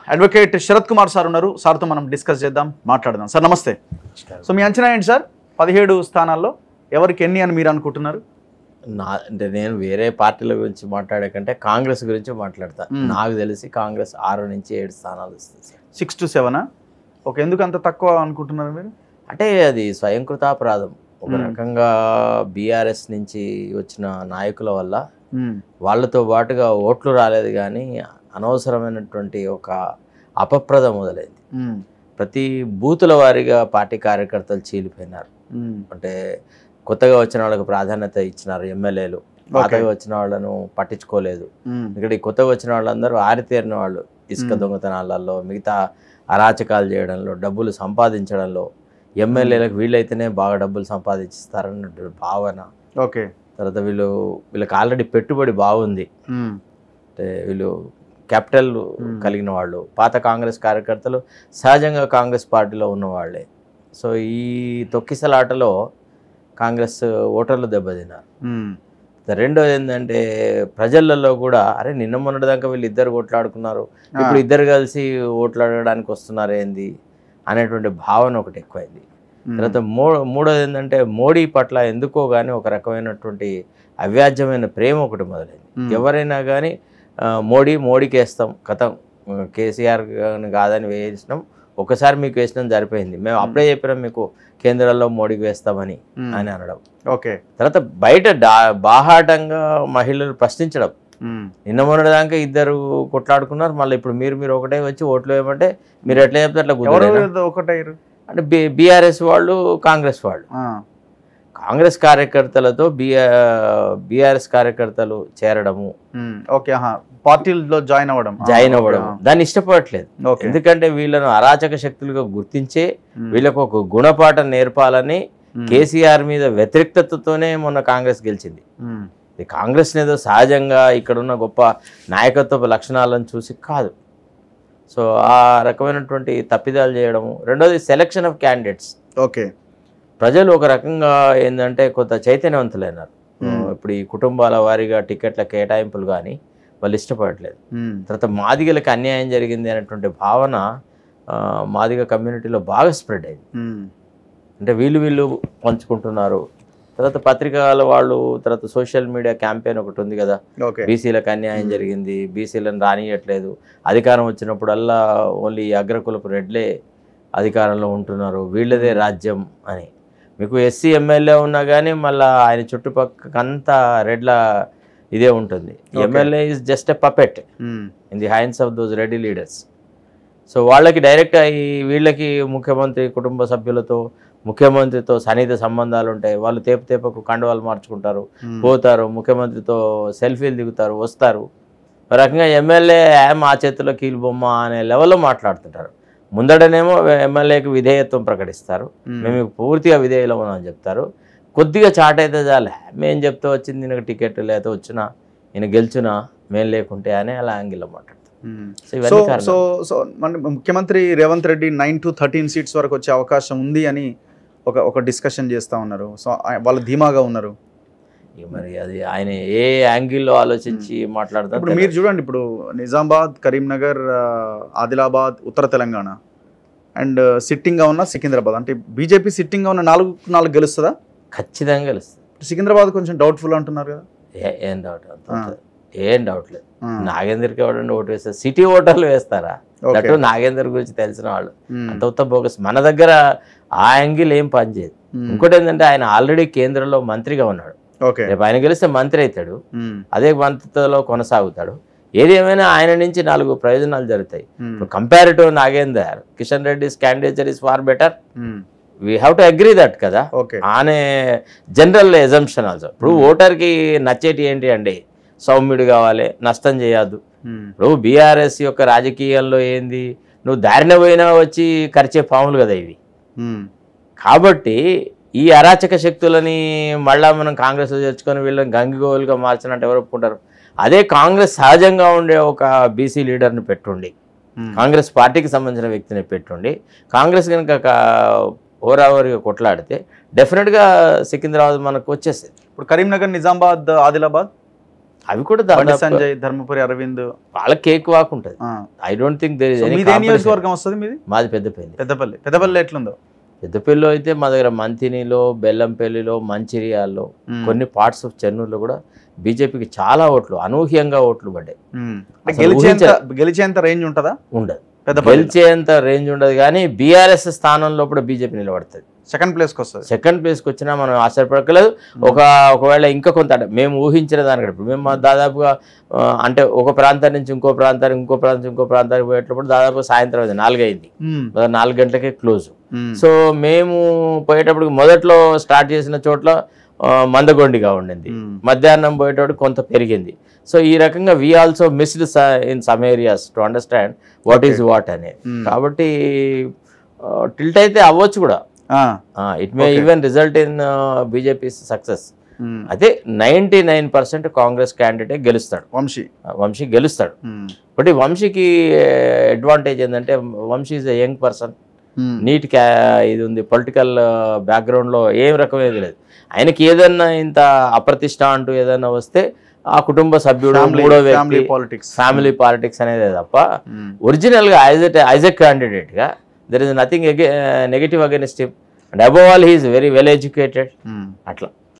Advocate Sarath Kumar sir ఉన్నారు సార్తో మనం డిస్కస్ చేద్దాం మాట్లాడదాం సార్ నమస్తే సో మీ అంచనా ఏంటి సార్ పదిహేడు స్థానాల్లో ఎవరికి ఎన్ని అని మీరు అనుకుంటున్నారు నా అంటే నేను వేరే పార్టీల గురించి మాట్లాడే కంటే కాంగ్రెస్ గురించి మాట్లాడతా మ్మ్. నాకు తెలిసి కాంగ్రెస్ ఆరు నుంచి ఏడు స్థానాలు వస్తుంది సార్ సిక్స్ టు సెవెనా ఓకే ఎందుకు అంత తక్కువ అనుకుంటున్నారు మీరు అంటే అది స్వయంకృతాపరాధం ఒక మ్మ్. రకంగా బీఆర్ఎస్ నుంచి వచ్చిన నాయకుల వల్ల మ్మ్. వాళ్ళతో పాటుగా ఓట్లు రాలేదు కానీ అనవసరమైనటువంటి ఒక అపప్రద మొదలైంది మ్మ్. ప్రతి బూతుల వారీగా పార్టీ కార్యకర్తలు చీలిపోయినారు మ్మ్. అంటే కొత్తగా వచ్చిన వాళ్ళకి ప్రాధాన్యత ఇచ్చినారు ఎమ్మెల్యేలు పాతగా వచ్చిన వాళ్ళను పట్టించుకోలేదు మ్మ్. ఇక్కడ ఈ కొత్తగా వచ్చిన వాళ్ళందరూ ఆరితేరిన వాళ్ళు ఇసుక మ్మ్. దొంగతనాలలో మిగతా అరాచకాలు చేయడంలో డబ్బులు సంపాదించడంలో ఎమ్మెల్యేలకు వీళ్ళైతేనే బాగా డబ్బులు సంపాదించిస్తారన్న భావన ఓకే తర్వాత వీళ్ళు వీళ్ళకి ఆల్రెడీ పెట్టుబడి బాగుంది మ్మ్. అంటే వీళ్ళు క్యాపిటల్ మ్మ్. కలిగిన వాళ్ళు పాత కాంగ్రెస్ కార్యకర్తలు సహజంగా కాంగ్రెస్ పార్టీలో ఉన్నవాళ్ళే సో ఈ తొక్కిసలాటలో కాంగ్రెస్ ఓటర్లు దెబ్బతిన్నారు మ్మ్. రెండోది ఏంటంటే ప్రజలలో కూడా అరే నిన్న మొన్నటి దాకా వీళ్ళు ఇద్దరు కొట్లాడుకున్నారు ఆ. ఇప్పుడు ఇద్దరు కలిసి ఓట్లాడడానికి వస్తున్నారు ఏంది అనేటువంటి భావన ఒకటి ఎక్కువైంది మ్మ్. తర్వాత మూ మూడోది ఏంటంటే మోడీ పట్ల ఎందుకో కానీ ఒక రకమైనటువంటి అవ్యాజ్యమైన ప్రేమ ఒకటి మొదలైంది మ్మ్. ఎవరైనా కానీ మోడీ మోడీకి వేస్తాం కథం కేసీఆర్ గాని కాదని వేసినాం ఒకసారి మీకు వేసినాం సరిపోయింది మేము అప్పుడే చెప్పినాం మీకు కేంద్రంలో మోడీకి వేస్తామని మ్మ్. అని అనడం ఓకే తర్వాత బయట డా బాహాటంగా మహిళలు ప్రశ్నించడం మ్మ్. నిన్న మొన్నటి దాకా ఇద్దరు కొట్లాడుకున్నారు మళ్ళీ ఇప్పుడు మీరు మీరు ఒకటే వచ్చి ఓట్లు వేయమంటే మీరు ఎట్లా చెప్తే అట్లా ఎవరు కుదరేనా? ఒకటయ్యారు అంటే బీఆర్ఎస్ వాళ్ళు కాంగ్రెస్ వాళ్ళు ఆ. కాంగ్రెస్ కార్యకర్తలతో బీఆర్ఎస్ కార్యకర్తలు చేరడము మ్మ్. ఓకే ఆహా పార్టీలో జాయిన్ అవ్వడం ఆ, జాయిన్ ఓకే, అవ్వడం ఆ. దాన్ని ఇష్టపడట్లేదు ఓకే ఎందుకంటే వీళ్ళను అరాచక శక్తులుగా గుర్తించే మ్మ్. వీళ్ళకు ఒక గుణపాఠం నేర్పాలని మ్మ్. కేసీఆర్ మీద వ్యతిరేకతతోనే మొన్న కాంగ్రెస్ గెలిచింది మ్మ్. ఇది కాంగ్రెస్ ఏదో సహజంగా ఇక్కడున్న గొప్ప నాయకత్వ లక్షణాలను చూసి కాదు సో ఆ రకమైనటువంటి తప్పిదాలు చేయడము రెండోది సెలెక్షన్ ఆఫ్ క్యాండిడేట్స్ ఓకే ప్రజలు ఒక రకంగా ఏంటంటే కొంత చైతన్యవంతులైనారు మ్మ్. ఇప్పుడు ఈ కుటుంబాల వారీగా టికెట్ల కేటాయింపులు కానీ వాళ్ళు ఇష్టపడట్లేదు మ్మ్. తర్వాత మాదిగలకు అన్యాయం జరిగింది అనేటువంటి భావన ఆ, మాదిగ కమ్యూనిటీలో బాగా స్ప్రెడ్ అయింది మ్మ్. అంటే వీళ్ళు వీళ్ళు పంచుకుంటున్నారు తర్వాత పత్రికల వాళ్ళు తర్వాత సోషల్ మీడియా క్యాంపెయిన్ ఒకటి ఉంది కదా ఓకే బీసీలకు అన్యాయం జరిగింది బీసీలను రానియట్లేదు అధికారం వచ్చినప్పుడల్లా ఓన్లీ అగ్రకులపు రెడ్లే అధికారంలో ఉంటున్నారు వీళ్ళదే రాజ్యం అని మీకు ఎస్సీ ఎమ్మెల్యే ఉన్నా కానీ మళ్ళీ ఆయన చుట్టుపక్కలంతా రెడ్ల ఇదే ఉంటుంది Okay. MLA is just a puppet hmm. In the hands of those Reddy leaders so వాళ్ళకి డైరెక్ట్ ఈ వీళ్ళకి ముఖ్యమంత్రి కుటుంబ సభ్యులతో ముఖ్యమంత్రితో సన్నిహిత సంబంధాలు ఉంటాయి వాళ్ళు తేపు తేపకు కండువాలు మార్చుకుంటారు మ్మ్. పోతారు ముఖ్యమంత్రితో సెల్ఫీలు దిగుతారు వస్తారు ఒక రకంగా ఎమ్మెల్యే మా చేతిలో కీలు బొమ్మ అనే లెవెల్లో మాట్లాడుతుంటారు ముందడనేమో ఎమ్మెల్యేకి విధేయత్వం ప్రకటిస్తారు మ్మ్. మేము మీకు పూర్తిగా విధేయులం అని చెప్తారు కొద్దిగా చాట్ అయితే చాలే మేము చెప్తే వచ్చింది ఈయనకు టికెట్ లేకపోతే వచ్చినా ఈయన గెలుచునా మేము లేకుంటే అని అలా యాంగిల్లో మాట్లాడతారు మ్మ్. సో సో ఇవన్నీ కారణాలు. సో సో మన ముఖ్యమంత్రి Revanth Reddy nine to thirteen seats వరకు వచ్చే అవకాశం ఉంది అని ఒక ఒక డిస్కషన్ చేస్తా ఉన్నారు సో ఆ- వాళ్ళు ధీమాగా ఉన్నారు ఇక మరి అది ఆయన ఏ యాంగిల్లో ఆలోచించి మాట్లాడతారు ఇప్పుడు మీరు చూడండి ఇప్పుడు నిజామాబాద్ కరీంనగర్ ఆ, ఆదిలాబాద్ ఉత్తర తెలంగాణ అండ్ సిట్టింగ్గా ఉన్న సికింద్రాబాద్ అంటే బీజేపీ సిట్టింగ్గా ఉన్న నాలుగు నాలుగు గెలుస్తుందా ఖచ్చితంగా గెలుస్తుంది సికింద్రాబాద్ కొంచెం డౌట్ఫుల్ అంటున్నారు కదా ఏ- ఏం డౌట్ అంత ఆ. ఉంటుంది. ఏం డౌట్ లేదు ఆ, నాగేందర్కి ఎవడండి ఓటు వేస్తారు సిటీ ఓటర్లు వేస్తారా ఓకే. అటు నాగేందర్ గురించి తెలిసిన వాళ్ళు మ్మ్. అంత ఉత్త బోగస్ మన దగ్గర ఆ యాంగిల్ ఏం పనిచేయదు మ్మ్. ఇంకోటి ఏంటంటే ఆయన ఆల్రెడీ కేంద్రంలో మంత్రిగా ఉన్నాడు ఓకే రేపు ఆయన గెలిస్తే మంత్రి అవుతాడు మ్మ్. అదే మంత్రిత్వలో కొనసాగుతాడు ఏది ఏమైనా ఆయన నుంచి నాలుగు ప్రయోజనాలు జరుగుతాయి మ్మ్. ఇప్పుడు comparative Nagender Kishan Reddy's candidature is far better hmm. We have to agree that కదా ఓకే ఆనే జనరల్ ఎజంప్షన్ ఆల్సో ఇప్పుడు ఓటర్కి నచ్చేటి ఏంటి అండి సౌమ్యుడు కావాలి నష్టం చేయొద్దు మ్మ్. ఇప్పుడు బీఆర్ఎస్ యొక్క రాజకీయాల్లో ఏంది నువ్వు దారిన పోయినా వచ్చి ఖర్చే పాములు కదా ఇవి మ్మ్. కాబట్టి ఈ అరాచక శక్తులని మళ్ళా మనం కాంగ్రెస్లో చేర్చుకొని వీళ్ళని గంగిగోవులుగా మార్చినట్టు ఎవరు ఒప్పుకుంటారు అదే కాంగ్రెస్ సహజంగా ఉండే ఒక బీసీ లీడర్ని పెట్టుండి మ్మ్. కాంగ్రెస్ పార్టీకి సంబంధించిన వ్యక్తిని పెట్టుండి కాంగ్రెస్ కనుక ఓరావరిగా కొట్లాడితే డెఫినెట్గా సికింద్రాబాద్ మనకు వచ్చేసేది ఇప్పుడు కరీంనగర్ నిజామాబాద్ ఆదిలాబాద్ అవి కూడా బండి దాదాపు సంజయ్ ధర్మపురి అరవింద్ వాళ్ళకి కేక్ వాక్ ఉంటుంది ఆ. I don't think there so మీది ఏ నియోజకవర్గం వస్తుంది మీది మాది పెద్దపల్లి పెద్దపల్లి పెద్దపల్లి ఎట్లుందో పెద్దపల్లిలో అయితే మా దగ్గర మంతినిలో బెల్లంపల్లిలో మంచిర్యాల్లో మ్మ్. కొన్ని పార్ట్స్ ఆఫ్ చెన్నూరులో కూడా బీజేపీకి చాలా ఓట్లు అనూహ్యంగా ఓట్లు పడ్డాయి మ్మ్. అంటే అసలు గెలిచేంత గెలిచేంత రేంజ్ ఉంటుందా ఉండదు పెద్దపల్లి గెలిచేంత రేంజ్ ఉండదు కానీ బీఆర్ఎస్ స్థానంలో కూడా బీజేపీ నిలబడుతుంది సెకండ్ ప్లేస్కి వస్తుంది సెకండ్ ప్లేస్కి వచ్చినా మనం ఆశ్చర్యపడకలేదు ఒక ఒకవేళ ఇంకా కొంత అంటే మేము ఊహించిన దానికంటే ఇప్పుడు మేము దాదాపుగా ఆ, అంటే ఒక ప్రాంతం నుంచి ఇంకో ప్రాంతానికి ఇంకో ప్రాంతం నుంచి ఇంకో ప్రాంతానికి పోయేటప్పుడు దాదాపు సాయంత్రం అయింది నాలుగైంది మ్మ్. నాలుగు గంటలకే క్లోజ్ మ్మ్. సో మేము పోయేటప్పుడు మొదట్లో స్టార్ట్ చేసిన చోట్ల ఆ, మందగొండిగా ఉండింది మ్మ్. మధ్యాహ్నం పోయేటప్పుడు కొంత పెరిగింది సో ఈ రకంగా we also missed in some areas to understand what is what అనేది మ్మ్. కాబట్టి టిల్ట్ అయితే అవ్వచ్చు కూడా ఆ. It may Okay. Even result in BJP success hmm. అయితే ninety nine percent Congress candidate గెలుస్తాడు వంశీ ఆ, వంశీ గెలుస్తాడు మ్మ్. బట్ ఈ వంశీకి అడ్వాంటేజ్ ఏంటంటే Vamshi is a young person hmm. Neat క్యా ఇది ఉంది పొలిటికల్ బ్యాక్గ్రౌండ్లో ఏం రకమైనది లేదు ఆయనకి ఏదన్నా ఇంత అప్రతిష్ట అంటూ ఏదైనా వస్తే ఆ కుటుంబ సభ్యుడు ఫ్యామిలీ మూడో ఫ్యామిలీ వ్యక్తి పాలిటిక్స్ ఫ్యామిలీ పాలిటిక్స్ అనేది తప్ప మ్మ్. ఒరిజినల్గా యాజ్ ఎ యాజ్ ఎ క్యాండిడేట్గా there is nothing negative against him and above all he's very well educated hmm. అట్లా